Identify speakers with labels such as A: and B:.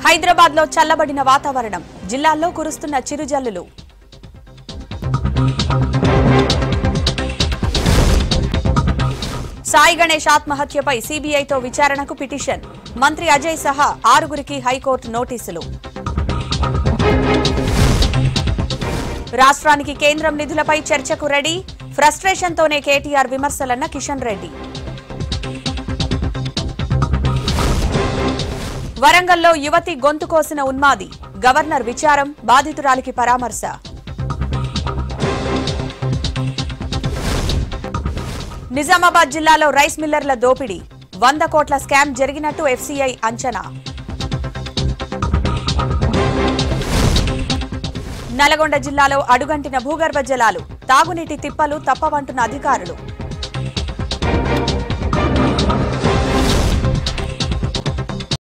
A: హైదరాబాద్ లో చల్లబడిన వాతావరణం జిల్లాల్లో కురుస్తున్న చిరుజల్లులు సాయి గణేష్ ఆత్మహత్యపై సీబీఐతో విచారణకు పిటిషన్ మంత్రి అజయ్ సహా ఆరుగురికి హైకోర్టు నోటీసులు రాష్ట్రానికి కేంద్రం నిధులపై చర్చకు రెడీ ఫ్రస్ట్రేషన్తోనే కేటీఆర్ విమర్శలన్న కిషన్ రెడ్డి వరంగల్లో యువతి గొంతు కోసిన ఉన్మాది గవర్నర్ విచారం బాధితురాలికి పరామర్శ నిజామాబాద్ జిల్లాలో రైస్ మిల్లర్ల దోపిడీ వంద కోట్ల స్కామ్ జరిగినట్టు ఎఫ్సీఐ అంచనా నల్గొండ జిల్లాలో అడుగంటిన భూగర్భ జలాలు తాగునీటి తిప్పలు తప్పవంటున్న అధికారులు